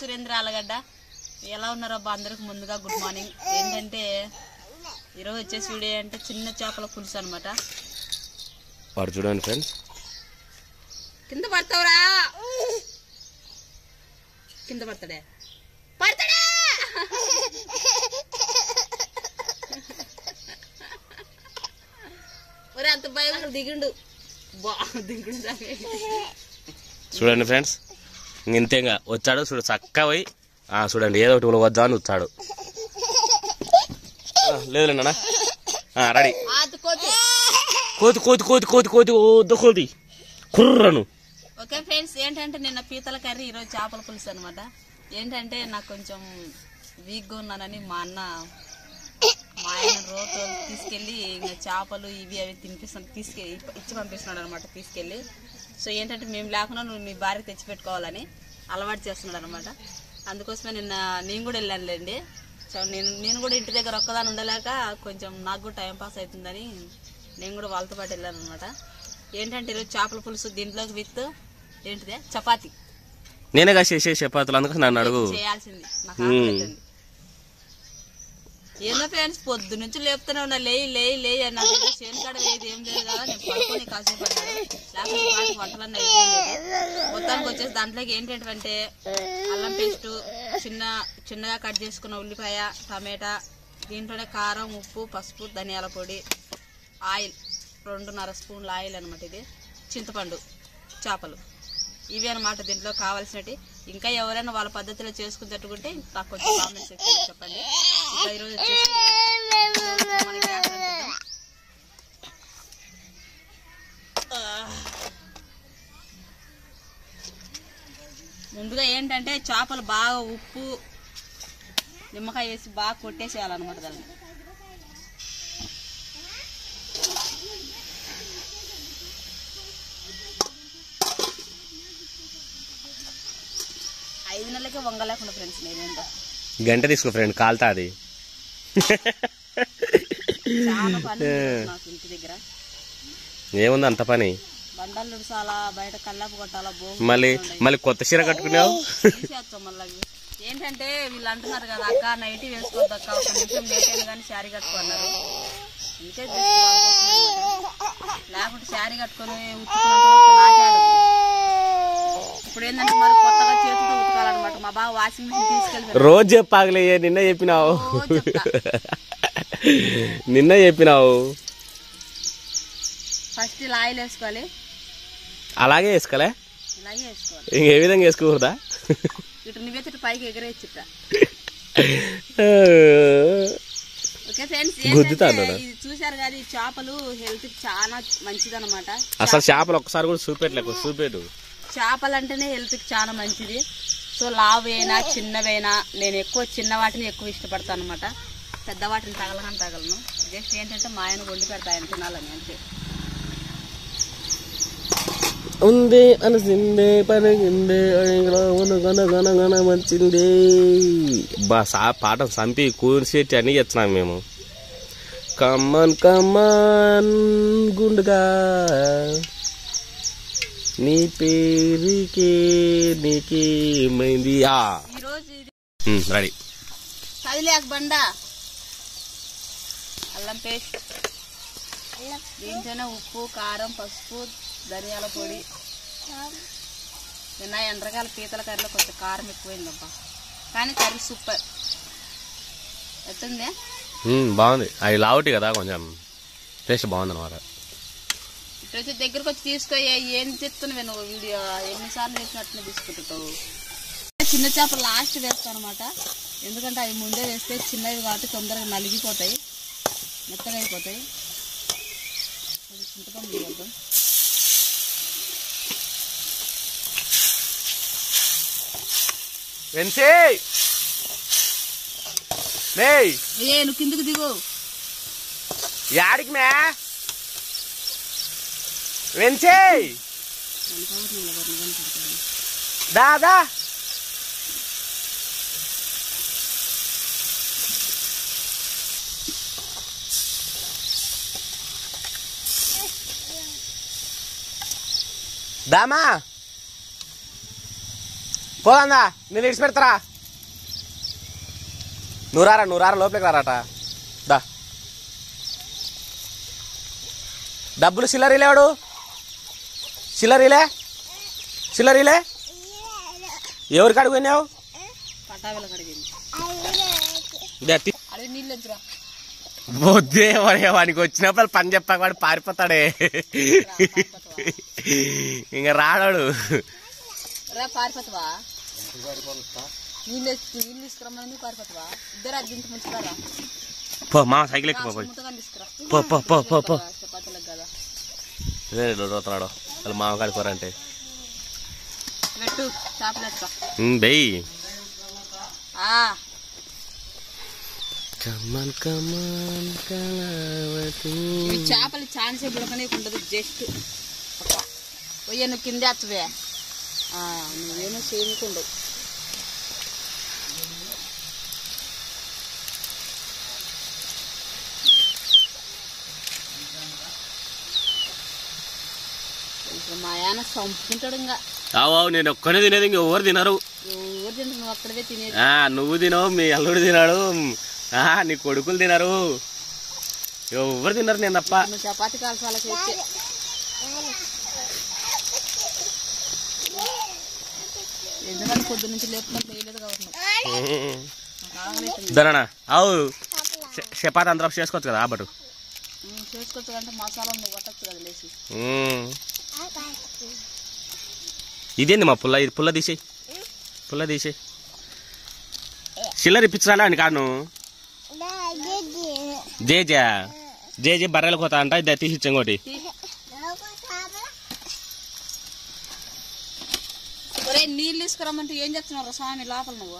సురేంద్ర ఆలగడ్డ ఎలా ఉన్నారో అబ్బా అందరికి ముందుగా గుడ్ మార్నింగ్ ఏంటంటే ఈరోజు వచ్చేసి వీడియో అంటే చిన్న చేపల పులుసు అనమాట వాడు చూడండి ఫ్రెండ్స్ కింద పడతావురా కింద పడతాడే పడతాడా ఒరే అంత భయం అసలు దిగిండు బా దిగుడు దాకా. చూడండి ఫ్రెండ్స్ ఇంతేగా వచ్చాడు చూడు చక్కగా పోయి ఆ, చూడండి ఏదో ఒకటి వద్దా అని వచ్చాడు ఆ, లేదులే నాన్న రెడీ ఆతు కోతి కోతి కోతి కోతి కోతి కోతి వద్దు కోతి కుర్రను ఓకే ఫ్రెండ్స్ ఏంటంటే నిన్న పీతల కర్రీ ఈరోజు చేపల పులుసు అనమాట ఏంటంటే నాకు కొంచెం వీక్గా ఉన్నానని మా అన్న మా ఆయన రోడ్డు తీసుకెళ్ళి ఇంకా చేపలు ఇవి అవి తినిపిస్తాను తీసుకెళ్ళి ఇచ్చి పంపిస్తున్నాడు అనమాట తీసుకెళ్ళి సో ఏంటంటే మేము లేకుండా నువ్వు మీ భార్య తెచ్చి పెట్టుకోవాలని అలవాటు చేస్తున్నాడు అనమాట అందుకోసమే నిన్న నేను కూడా వెళ్ళానులేండి సో నేను నేను కూడా ఇంటి దగ్గర ఒక్కదాని ఉండలేక కొంచెం నాకు కూడా టైం పాస్ అవుతుందని నేను కూడా వాళ్ళతో పాటు వెళ్ళాను అనమాట ఏంటంటే ఈరోజు చేపల పులుసు దీంట్లోకి విత్ ఏంటిదే చపాతి నేనే కాదు చేసే చపాతీలు అందుకు నన్ను అడుగు చేయాల్సింది నాకు ఆకలిస్తుంది ఏందో ఫ్రెండ్స్ పొద్దు నుంచి లేపుతూనే ఉన్నా లేయి లేయి లేయి అని నాకు ఏదో చేను కాడ లేదు ఏం లేదు కదా నేను పడుకొని కాసేపు పడ్డాను లేకపోతే వాటికి వంటలన్నీ అయిపోయింది మొత్తానికి వచ్చేసి దాంట్లోకి ఏంటంటే అల్లం పేస్ట్ చిన్న చిన్నగా కట్ చేసుకున్న ఉల్లిపాయ టమాటా దీంట్లోనే కారం ఉప్పు పసుపు ధనియాల పొడి ఆయిల్ రెండున్నర స్పూన్ల ఆయిల్ అనమాట ఇది చింతపండు చేపలు ఇవి అనమాట దీంట్లో కావాల్సినవి ఇంకా ఎవరైనా వాళ్ళ పద్ధతిలో చేసుకునేటట్టుకుంటే నాకు కొంచెం కామెంట్ సెక్షన్ చెప్పండి ఇంకా ఈరోజు వచ్చేసి మన గ్యాస్ అంటిద్దాం. ఆ. ముందుగా ఏంటంటే చేపలు బాగా ఉప్పు నిమ్మకాయ వేసి బాగా కొట్టేసేయాలన్నమాట దాన్ని ఐదు నెలలకే వంగలేకుండా ఫ్రెండ్స్ నేనేంటో గంట తీసుకో ఫ్రెండ్ కాలుతా అది చాలా పని ఉంది నాకు ఇంటి దగ్గర ఏముంది అంత పని బండలు ఉడసాలా బయట కల్లాపు కొట్టాలా బోగు మళ్ళీ మళ్ళీ కొత్త చీర కట్టుకున్నావు తీసేస్తాం మళ్ళీ అవి. ఏంటంటే వీళ్ళు అంటున్నారు కదా అక్క నైటీ వేసుకోవద్దు అక్క ఒక నిమిషం లేట్ అయినా కానీ శారీ కట్టుకున్నారు ఇంకే just వాళ్ళ కోసమే అన్నమాట. లేకుంటే శారీ కట్టుకొని ఉతుకున్నంత ఓపిక నాకే ఉండదు. ఇప్పుడు ఏంటంటే మరి కొత్తగా చేతితో ఉతకాలన్నమాట మా బావ వాషింగ్ మిషన్ తీసుకెళ్ళి రోజు చెప్పాగలే నిన్న చెప్పినావు రోజు చెప్తా. నిన్న చెప్పినావు ఫస్ట్ ఇలా ఆయిల్ వేసుకోవాలి అలాగే వేసుకోలే ఇలాగే వేసుకోవాలి ఇంక ఏ విధంగా వేసుకోకూడదా ఇటు నువ్వైతే ఇటు పైకి ఎగరేచ్చిట ఓకే ఫ్రెండ్స్ గుద్దుతా ఏంటంటే అన్నాడా? ఇది చూశారు కదా ఈ చేపలు హెల్త్ కి చాలా మంచిదన్నమాట అసలు చేపలు ఒక్కసారి కూడా చూపెట్టలేకు చూపెట్టు చేపలు అంటేనే హెల్త్ కి చాలా మంచిది సో లావైనా చిన్నవైనా నేను ఎక్కువ చిన్న వాటిని ఎక్కువ ఇష్టపడతాను అనమాట పెద్ద వాటిని తగలకని తగలను జస్ట్ ఏంటంటే మా ఆయన వండి పెడతా ఆయన తినాలని అంతే ఉంది అనసిందే పనికిందే గన మంచింది బా సా పాట చంపి కూర్చేటి అన్ని చెప్తున్నాం మేము కమ్మన్ కమ్మన్ గుండుగా నీ పేరుకే నీకేమైంది ఆ ఈ రోజు ఇది రెడీ కదిలేక బండ అల్లం పేస్ట్ దీంట్లోనే ఉప్పు కారం పసుపు ధనియాల పొడి నిన్న ఎండ్రకాయల పీతల కర్రీలో కొంచెం కారం ఎక్కువైందబ్బా కానీ కర్రీ సూపర్ ఎత్తుందే బాగుంది అవి లావుటి కదా కొంచెం టేస్ట్ బాగుంది అనమాట ఇప్పుడు వచ్చి దగ్గరకు వచ్చి తీసుకో ఏ- ఏం చెప్తున్నావే నువ్వు వీడియో ఎన్నిసార్లు వేసినట్టునే తీసుకుంటావు చిన్న చేపలు లాస్ట్ వేస్తాను అనమాట ఎందుకంటే అవి ముందే వేస్తే చిన్నవి కాబట్టి తొందరగా నలిగిపోతాయి మెత్తగా అయిపోతాయి అది చింతపండు వేద్దాం వెన్సే మేయ్ ఏ నువ్వు కిందకు దిగు యాడికి మే వెన్సే దాదా దామా పోదా నేను ఇడిచి పెడతారా నువ్వు రారా నువ్వు రారా లోపలికి రారాట దా డబ్బులు చిల్లరీలే వాడు చిల్లరీలే చిల్లరీలే ఎవరికి అడుగున్నావు పటావిల కడిగింది అడవి నీళ్ళు ఎదురా బొద్దే వాడికి వచ్చినప్పుడు పని చెప్పాక వాడు పారిపోతాడే ఇంకా రాడాడు రా పారిపోతావా నీళ్ళు ఎత్తు- నీళ్ళు తీసుకురమ్మని పారిపోతావా ఇద్దరు అర్జెంట్ ముంచుతారా పో మా సైకిల్ ఎక్కువ పోయి ముద్దగా తీసుకురా పో పో పో పో పో చపాతీలకు కదా ఇదే రోతున్నాడు వాళ్ళ మామకాడి కూర అంటే పెట్టు చేపలు ఎత్తా బెయ్ ఆ కమన్ కమన్ కళావతి ఇవి చేపలు ఛాన్స్ ఉడకనే ఉండదు జస్ట్ పోయ్య నువ్వు కింద ఎత్తవే ఆ, నువ్వేమో చేయకుండవు ఇప్పుడు మా ఆయన చంపుకుంటాడు ఇంకా అవు అవు నేను ఒక్కనే తినేది ఇంక ఎవరు తినరు ఎవరు తింటారు నువ్వు అక్కడవే తినేది ఆ, నువ్వు తినవు మీ అల్లుడు తినాడు ఆ, నీ కొడుకులు తినరు ఎవరు తినరు నేను తప్ప నువ్వు చపాతి కాల్సి వాళ్ళకి వచ్చే ఎందుకంటే పొద్దు నుంచి లేపుకుంటే వేయలేదు కాబట్టి నువ్వు. నాకు ఆకలి అవుతుంది. దరనా అవు చపాతి అందరూ చేసుకోవచ్చు కదా ఆబటు ఉమ్, చేసుకోవచ్చు అంటే మసాలా నువ్వు కొట్టచ్చు కదా లేచి ఇదేంది మా పుల్ల ఇది పుల్ల తీసేయి పుల్ల తీసేయి చిల్లర ఇప్పించాలా అని కాను జే జే జే జే బర్రెలు కోతా అంట ఇది తీసి ఇచ్చా ఇంకోటి ఒరే నీళ్ళు తీసుకురమ్మంటే ఏం చేస్తున్నావు స్వామి లోపల నువ్వు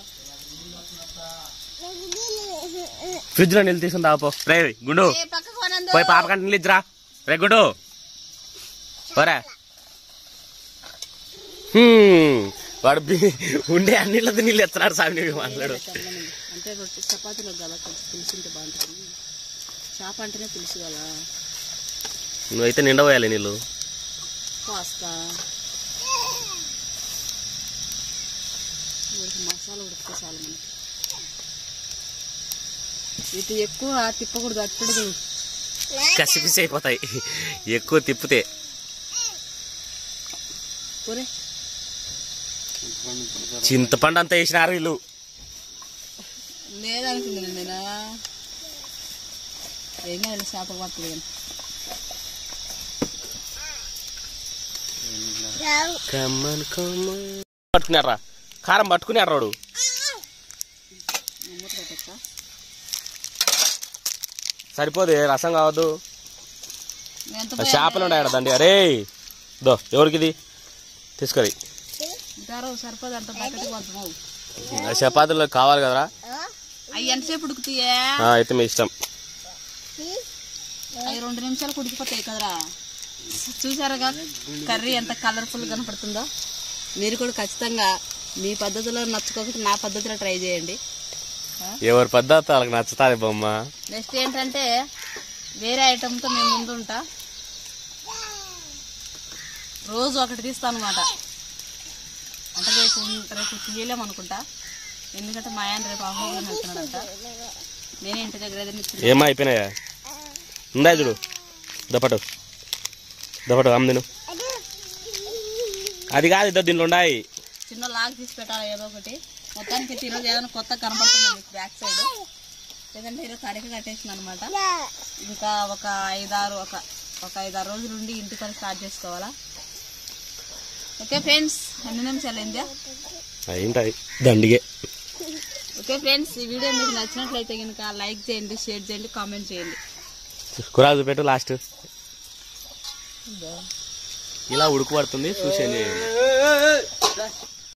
ఫ్రిడ్జ్ లో నీళ్ళు తీసుకుని తాపో రే గుండు ఏ పక్కకు పోనందు. పోయి పాపకంటే నీళ్ళు ఇద్దరా రే గుండు పోరా హ్మ్, వాడు బి- ఉండే అన్నిళ్ళతో నీళ్ళు ఎత్తున్నాడు సామి నీకు మాట్లాడు చెప్పమని. అంటే రొట్టె చపాతీలో కదా కొంచెం పులుసుంటే బాగుంటుంది చేప అంటేనే పులుసు కదా నువ్వైతే నిండా పోయాలి నీళ్ళు పాస్తా ఉడికి మసాలా ఉడికితే చాలు మనకి ఇటు ఎక్కువ తిప్పకూడదు అట్టుడు కసిపిసి అయిపోతాయి ఎక్కువ తిప్పితే ఒరే చింతపండు అంతా వేసినారు వీళ్ళు లేదనుకున్నాను నేను ఏం కాదు చేప పడుతుంది కానీ కమ్మన్ కమ్మన్ పట్టుకున్నారా కారం పట్టుకున్నాడు రోడు మూత పెట్టచ్చా సరిపోదు రసం కావద్దు ఎంత ఆ చేపలు ఉన్నాయి ఆడ దండి అరే దో ఎవరికి ఇది తీసుకొని ఇదారో సరిపోదు అంత బకెట్కి కొంచెం ఆ చపాతీలో కావాలి కదరా అవి ఎంతసేపు ఉడుకుతాయే ఆ, అయితే మీ ఇష్టం అవి రెండు నిమిషాలు ఉడికిపోతాయి కదరా చూసారుగా కర్రీ ఎంత కలర్ఫుల్ కనపడుతుందో మీరు కూడా ఖచ్చితంగా మీ పద్ధతిలో నచ్చుకోకపోతే నా పద్ధతిలో ట్రై చేయండి ఎవరి పద్ధతి వాళ్ళకి నచ్చుతుంది బొమ్మ నెక్స్ట్ ఏంటంటే వేరే ఐటెంతో మేము ముందు ఉంటా రోజు ఒకటి తీస్తాను అనమాట అంటే రేపు ఉం- రేపు తీయలేమనుకుంటా ఎందుకంటే మా ఆయన రేపు అహోబలం వెళ్తున్నాడంట నేనే ఇంటి దగ్గర ఏదైనా ఇచ్చిన ఏమా అయిపోయినాయా ఉందా చూడు దపటు దపటు అమ్మ తిను అది కాదు ఇద్దరు దీంట్లో ఉన్నాయి చిన్న లాగ్ తీసి పెట్టాలి ఏదో ఒకటి మొత్తానికి అయితే ఈరోజు ఏదైనా కొత్త కనపడుతుంది మీకు బ్యాక్ సైడ్ లేదంటే ఈరోజు తడిక కట్టేసిన అనమాట ఇంకా ఒక ఐదారు ఒక ఒక ఐదారు రోజులు ఉండి ఇంటి పని స్టార్ట్ చేసుకోవాలా ఓకే ఫ్రెండ్స్ ఎన్ని నిమిషాలు అయిందా అయింటది దండిగే ఓకే ఫ్రెండ్స్ ఈ వీడియో మీకు నచ్చినట్లయితే కనుక లైక్ చేయండి షేర్ చేయండి కామెంట్ చేయండి కురాజు పెట్టు లాస్ట్ ఇలా ఉడుకు పడుతుంది చూసేయండి